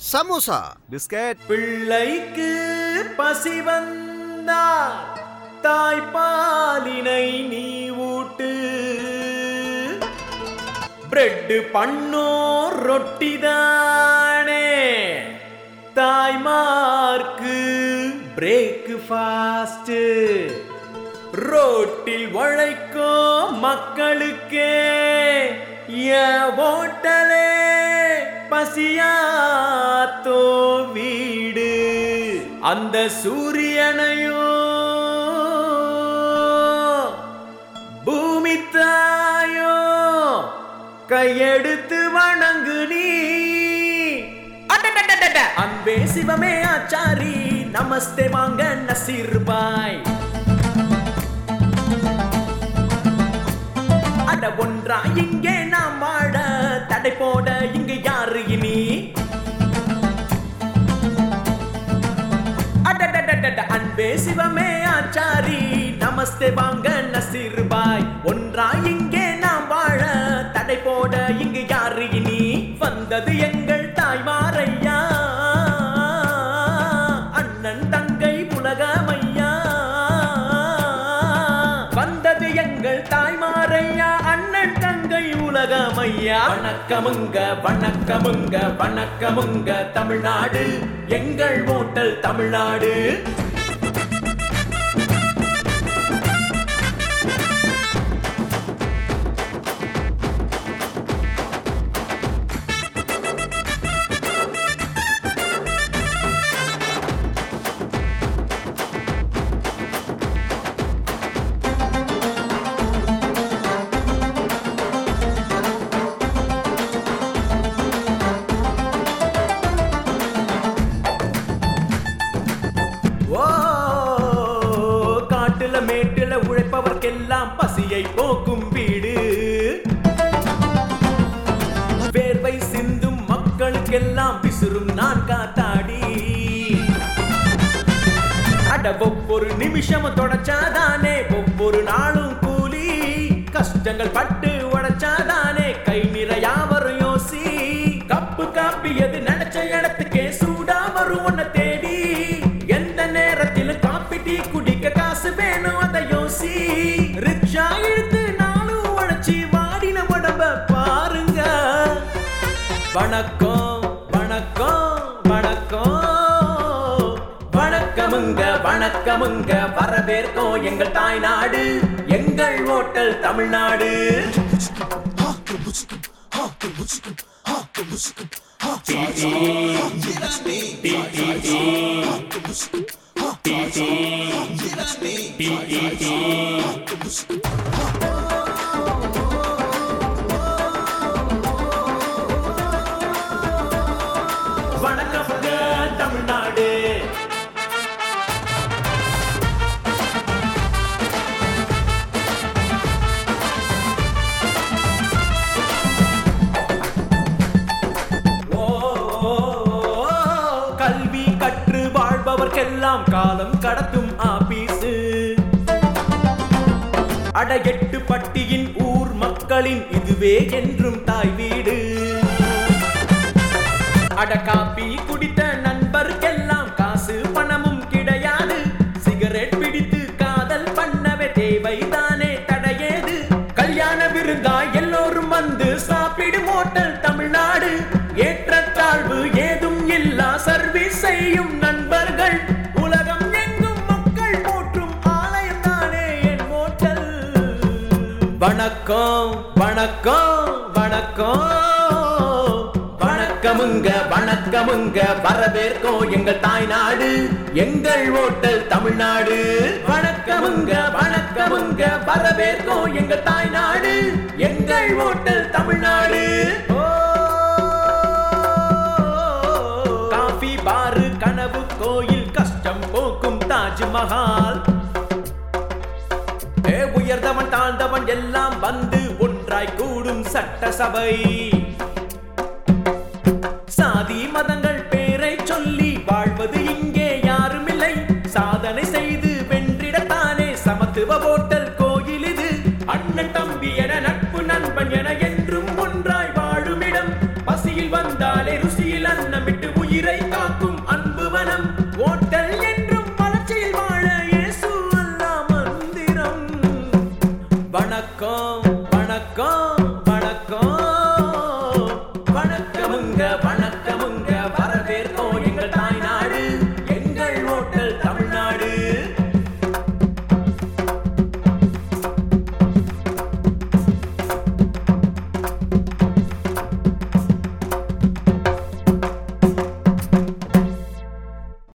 Samosa biscuit பிள்ளைக்கு பசி வந்தா தாய்ப்பாலினை நீ ஊட்டு பிரெட் பண்ணோ ரொட்டிதானே தாய்மார்க்கு பிரேக் ஃபாஸ்ட் ரோட்டில் உழைக்கும் மக்களுக்கே என் ஓட்டலே பசியாத்தோ வீடு அந்த சூரியனையும் பூமி தாயோ கையெடுத்து வணங்கு நீ அடடடடட. அன்பே சிவமே ஆச்சாரி நமஸ்தே வாங்க நசீர் பாய் அட ஒன்றா இங்கே நாம் வாழ தடை போட இங்கு யாரு இனி அடடடடட. அன்பே சிவமே ஆச்சாரி நமஸ்தே வாங்க நசீர் பாய் ஒன்றா இங்கே நாம் வாழ தடை போட இங்கு யாரு இனி வந்தது எங்கள் தாய்மாரையா அண்ணன் தங்கை உலகமையா வந்தது எங்கள் தாய்மாரையா அண்ணன் தங்கை உலகமையா வணக்கமுங்க வணக்கமுங்க வணக்கமுங்க தமிழ்நாடு எங்கள் ஓட்டல் தமிழ்நாடு ஓ காட்டுல மேட்டுல உழைப்பவர்க்கெல்லாம் பசியை போக்கும் வீடு வேர்வை சிந்தும் மக்களுக்கெல்லாம் பிசுறும் நான் காத்தாடி அட ஒவ்வொரு நிமிஷமும் தொடச்சாதானே ஒவ்வொரு நாளும் கூலி கஷ்டங்கள் பட்டு உடைச்சாதானே கை நிறையா வரும் யோசி கப்பு காப்பியது நினைச்ச இடத்துக்கே சூடா வரும் உன்னை தேடி எந்த நேரத்திலும் காப்பி டீ குடிக்க காசு வேணும் அதை யோசி ரிக்ஷா இழுத்து நானும் உழைச்சி வாடின உடம்ப பாருங்க வணக்கம் வணக்கம் வணக்கம் வணக்கமுங்க வணக்கமுங்க வரவேற்கோம் எங்கள் தாய்நாடு எங்கள் ஓட்டல் தமிழ்நாடு வணக்கமுங்க தமிழ்நாடு ஓ, கல்வி கற்று வாழ்பவர்க்கெல்லாம் காலம் கடத்தும் ஆபீசு அட எட்டு பட்டியின் ஊர் மக்களின் இதுவே என்றும் தாய் வீடு அட காப்பி குடித்த நண்பர்க்கெல்லாம் காசு பணமும் கிடையாது சிகரெட் பிடித்து காதல் பண்ணவே தேவைதானே தடையேது கல்யாண விருந்தா எல்லோரும் வந்து சாப்பிடும் ஓட்டல் தமிழ்நாடு ஏற்றத்தாழ்வு ஏதும் இல்லா சர்வீஸ் செய்யும் நண்பர்கள் உலகம் எங்கும் மக்கள் போற்றும் ஆலயம் தானே என் ஓட்டல் வணக்கம் வணக்கம் வணக்கம் வணக்கமுங்க வணக்கமுங்க வரவேற்கோம் எங்கள் தாய்நாடு எங்கள் ஓட்டல் தமிழ்நாடு வணக்கமுங்க வணக்கமுங்க வரவேற்கோம் எங்கள் தாய்நாடு எங்கள் ஓட்டல் தமிழ்நாடு ஓ, காஃபி பாரு கனவு கோயில் கஷ்டம் போக்கும் தாஜ்மஹால் ஏ உயர்ந்தவன் தாழ்ந்தவன் எல்லாம் வந்து ஒன்றாய் கூடும் சட்டசபை சாதி மதங்கள் பேரை சொல்லி வாழ்வது இங்கே யாருமில்லை சாதனை செய்து வென்றிடத்தானே சமத்துவ ஓட்டல் கோயில் இது அண்ணன் தம்பி என நட்பு நண்பன் என என்றும் ஒன்றாய் வாழுமிடம் பசியில் வந்தாலே ருசியில் அன்னமிட்டு உயிர பக்கம்